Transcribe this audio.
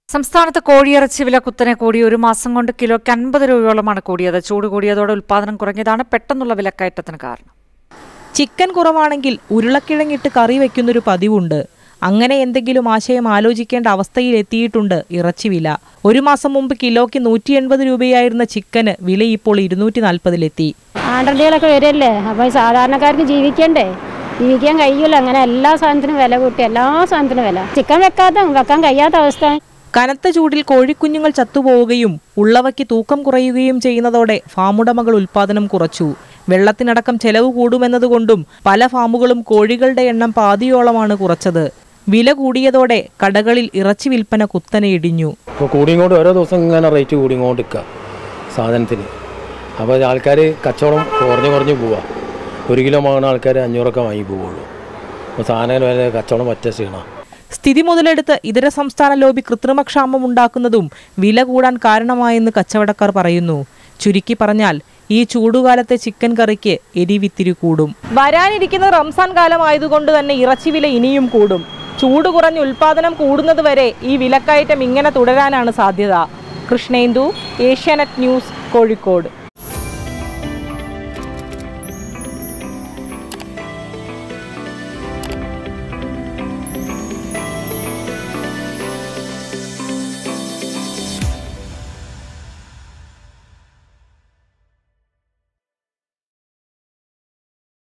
സംസ്ഥാനത്ത് കോഴിയിറച്ചി വില കുത്തനെ കൂടി ഒരു മാസം കൊണ്ട് കിലോയ്ക്ക് അൻപത് രൂപയോളമാണ് കൂടിയത് ചൂട് കൂടിയതോടെ ഉൽപ്പാദനം കുറഞ്ഞതാണ് പെട്ടെന്നുള്ള വിലക്കയറ്റത്തിന് കാരണം ചിക്കൻ കുറവാണെങ്കിൽ ഉരുളക്കിഴങ്ങിട്ട് കറി വെക്കുന്നൊരു പതിവുണ്ട് അങ്ങനെ എന്തെങ്കിലും ആശയം ആലോചിക്കേണ്ട അവസ്ഥയിൽ എത്തിയിട്ടുണ്ട് ഇറച്ചി വില ഒരു മാസം മുമ്പ് കിലോയ്ക്ക് നൂറ്റി എൺപത് രൂപയായിരുന്ന ചിക്കന് വില ഇപ്പോൾ ഇരുന്നൂറ്റി നാൽപ്പതിലെത്തി ആണ്ടർഡികളൊക്കെ വരല്ലേ അപ്പോൾ സാധാരണക്കാർക്ക് ജീവിക്കണ്ടേ ജീവിക്കാൻ കഴിയില്ല അങ്ങനെ എല്ലാ സാധനത്തിനും വില കൂട്ടി എല്ലാ സാധനത്തിനും വില ചിക്കൻ വെക്കാത്ത വെക്കാൻ കഴിയാത്ത അവസ്ഥ കനത്ത ചൂടിൽ കോഴിക്കുഞ്ഞുങ്ങൾ ചത്തുപോവുകയും ഉള്ളവയ്ക്ക് തൂക്കം കുറയുകയും ചെയ്യുന്നതോടെ ഫാമുടമകൾ ഉൽപ്പാദനം കുറച്ചു വെള്ളത്തിനടക്കം ചെലവ് കൂടുമെന്നതുകൊണ്ടും പല ഫാമുകളും കോഴികളുടെ എണ്ണം പാതിയോളമാണ് കുറച്ചത് വില കൂടിയതോടെ കടകളിൽ ഇറച്ചി വിൽപ്പന കുത്തനെ ഇടിഞ്ഞു ഇപ്പോൾ കൂടിയും ഓരോ ദിവസം ഇങ്ങനെ റേറ്റ് കൂടിയും നിൽക്കുക സാധനത്തിന് അപ്പോൾ ആൾക്കാർ കച്ചവടം കുറഞ്ഞു കുറഞ്ഞു പോവുക ഒരു കിലോ വാങ്ങുന്ന ആൾക്കാർ അഞ്ഞൂറൊക്കെ വാങ്ങി പോവുള്ളൂ അപ്പോൾ സാധനം വില കച്ചവടം പറ്റ ക്ഷീണമാണ് സ്ഥിതി മുതലെടുത്ത് ഇതര സംസ്ഥാന ലോബി കൃത്രിമക്ഷാമം ഉണ്ടാക്കുന്നതും വില കൂടാൻ കാരണമായെന്ന് കച്ചവടക്കാർ പറയുന്നു ചുരുക്കി പറഞ്ഞാൽ ഈ ചൂടുകാലത്തെ ചിക്കൻ കറിക്ക് എരിവിത്തിരി കൂടും വരാനിരിക്കുന്ന റംസാൻ കാലമായതുകൊണ്ട് തന്നെ ഇറച്ചി വില ഇനിയും കൂടും ചൂട് കുറഞ്ഞ് ഉൽപാദനം കൂടുന്നത് വരെ ഈ വിലക്കയറ്റം ഇങ്ങനെ തുടരാനാണ് സാധ്യത കൃഷ്ണേന്ദു ഏഷ്യാനെറ്റ് ന്യൂസ് കോഴിക്കോട്